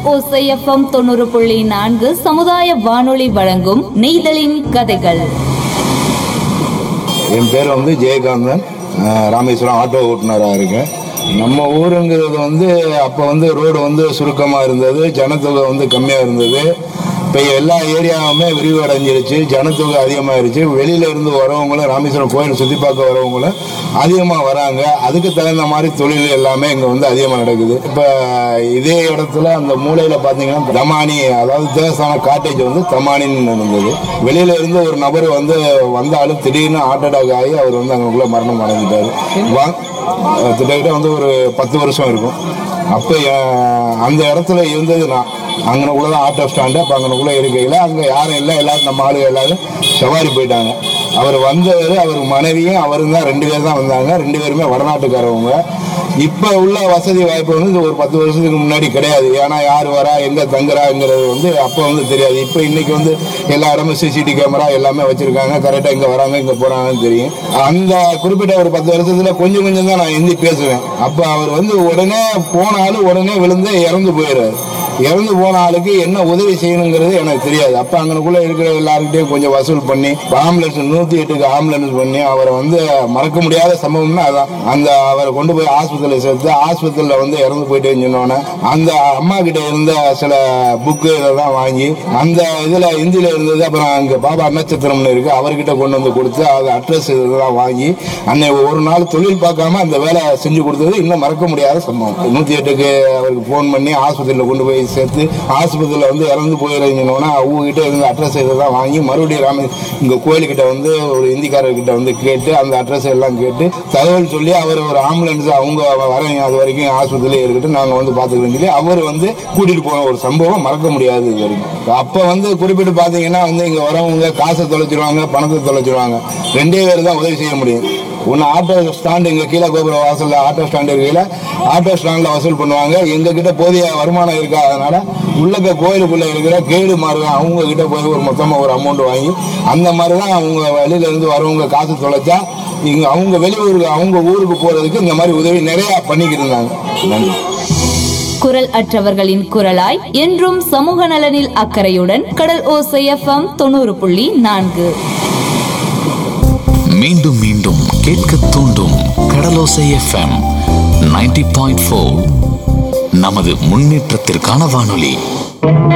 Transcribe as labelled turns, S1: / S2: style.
S1: ஓசை எஃப்எம் தொண்ணூறு புள்ளி நான்கு சமுதாய வானொலி வழங்கும் நெய்தலின் கதைகள்
S2: என் பேர் வந்து ஜெயகாந்தன் அஹ் ராமேஸ்வரம் ஆட்டோ ஓட்டுநராக இருக்கேன் நம்ம ஊருங்கிறது வந்து அப்போ வந்து ரோடு வந்து சுருக்கமாக இருந்தது ஜனத்தொகை வந்து கம்மியாக இருந்தது இப்போ எல்லா ஏரியாவுமே விரிவடைஞ்சிருச்சு ஜனத்தொகை அதிகமாகிருச்சு வெளியில இருந்து வரவங்களும் ராமேஸ்வரம் கோயில் சுற்றி பார்க்க வரவங்களும் அதிகமாக வராங்க அதுக்கு தகுந்த மாதிரி தொழில் எல்லாமே இங்கே வந்து அதிகமாக நடக்குது இப்போ இதே இடத்துல அந்த மூலையில் பார்த்தீங்கன்னா தமானி அதாவது தேவஸ்தான காட்டேஜ் வந்து தமானின்னு இருந்தது வெளியில இருந்து ஒரு நபர் வந்து வந்தாலும் திடீர்னு ஹார்ட் அட்டாக் ஆகி அவர் வந்து அங்கக்குள்ள மரணம் அடைஞ்சிட்டாரு வா- அஹ் கிட்டத்தட்ட வந்து ஒரு பத்து வருஷம் இருக்கும் அப்போ அந்த இடத்துல இருந்தது நான் அங்கனக்குள்ள தான் ஆட்டோ ஸ்டாண்டு அப்போ அங்கனக்குள்ள இருக்கையில் அங்கே யாரும் இல்லை எல்லாரும் நம்ம ஆளுங்க எல்லாரும் சவாரி போயிட்டாங்க அவர் வந்தவர் அவர் மனைவியும் அவரும் தான் ரெண்டு பேர் தான் வந்தாங்க ரெண்டு பேருமே வடநாட்டுக்காரவங்க இப்போ உள்ள வசதி வாய்ப்பு வந்து இந்த ஒரு பத்து வருஷத்துக்கு முன்னாடி கிடையாது ஏன்னா யார் வரா எங்கே தங்குறாங்கிறது வந்து அப்போ வந்து தெரியாது இப்போ இன்னைக்கு வந்து எல்லா இடமும் சிசிடிவி கேமரா எல்லாமே வச்சிருக்காங்க கரெக்டாக இங்கே வராங்க இங்கே போகிறாங்கன்னு தெரியும் அந்த குறிப்பிட்ட ஒரு பத்து வருஷத்துல கொஞ்சம் கொஞ்சம் தான் நான் ஹிந்தி பேசுவேன் அப்போ அவர் வந்து உடனே போனாலும் உடனே விழுந்து இறந்து போயிடுறாரு இறந்து போன ஆளுக்கு என்ன உதவி செய்யணுங்கிறது எனக்கு தெரியாது அப்ப அங்கனுக்குள்ள இருக்கிற எல்லாருக்கிட்டையும் கொஞ்சம் வசூல் பண்ணி ஆம்புலன்ஸ் நூத்தி எட்டுக்கு ஆம்புலன்ஸ் பண்ணி அவரை வந்து மறக்க முடியாத சம்பவம்னா அதான் அந்த அவரை கொண்டு போய் ஆஸ்பத்திரியில் சேர்த்து ஆஸ்பத்திரியில் வந்து இறந்து போயிட்டேன்னு சொன்னோன்னே அந்த அம்மா கிட்ட இருந்த சில புக்கு இதெல்லாம் வாங்கி அந்த இதுல ஹிந்தியில இருந்தது அப்புறம் அங்க பாபா நட்சத்திரம்னு இருக்கு அவர்கிட்ட கொண்டு வந்து கொடுத்து அது அட்ரஸ் இதெல்லாம் வாங்கி அன்னை ஒரு நாள் தொழில் பார்க்காம அந்த வேலை செஞ்சு கொடுத்தது இன்னும் மறக்க முடியாத சம்பவம் நூத்தி எட்டுக்கு அவருக்கு ஃபோன் பண்ணி ஆஸ்பத்திரியில் கொண்டு போய் சேர்த்து ஆஸ்பத்திரியில் வந்து இறந்து போயிருந்தோன்னா அவங்க கிட்ட இருந்த அட்ரஸ் இதெல்லாம் வாங்கி மறுபடியும் ராம இங்க கோயிலுக்கிட்ட வந்து ஒரு இந்திக்காரர்கிட்ட வந்து கேட்டு அந்த அட்ரஸ் எல்லாம் கேட்டு தகவல் சொல்லி அவர் ஒரு ஆம்புலன்ஸ் அவங்க வரீங்க அது வரைக்கும் ஆஸ்பத்திரியிலே இருக்கட்டும் நாங்க வந்து பாத்துக்கிறோம் சொல்லி அவர் வந்து கூட்டிட்டு போன ஒரு சம்பவம் மறக்க முடியாது இது வரைக்கும் அப்ப வந்து குறிப்பிட்டு பாத்தீங்கன்னா வந்து இங்க வரவங்க காசை தொலைச்சிருவாங்க பணத்தை தொலைச்சிருவாங்க ரெண்டே பேர் தான் உதவி செய்ய முடியும் ஒன்று ஆட்டோ ஸ்டாண்டு இங்கே கீழே கோபுர வாசலில் ஆட்டோ ஸ்டாண்டு இருக்கையில் ஆட்டோ ஸ்டாண்டில் வசூல் பண்ணுவாங்க எங்கள் கிட்ட போதிய வருமானம் இருக்காதனால உள்ளக்க கோயிலுக்குள்ளே இருக்கிற கேடு மாறுங்க அவங்க கிட்ட போய் ஒரு மொத்தமாக ஒரு அமௌண்ட் வாங்கி அந்த மாதிரி தான் அவங்க வெளியில இருந்து வரவங்க காசு தொலைச்சா இங்கே அவங்க வெளியூருக்கு அவங்க ஊருக்கு போகிறதுக்கு இந்த மாதிரி உதவி நிறையா பண்ணிக்கிட்டு இருந்தாங்க நன்றி
S1: குரல் அற்றவர்களின் குரலாய் என்றும் சமூக நலனில் அக்கறையுடன் கடல் ஓசை எஃப்எம் தொண்ணூறு புள்ளி நான்கு
S3: மீண்டும் மீண்டும் கேட்க தூண்டும் கடலோசை எஃப்எம் 90.4 பாயிண்ட் நமது முன்னேற்றத்திற்கான வானொலி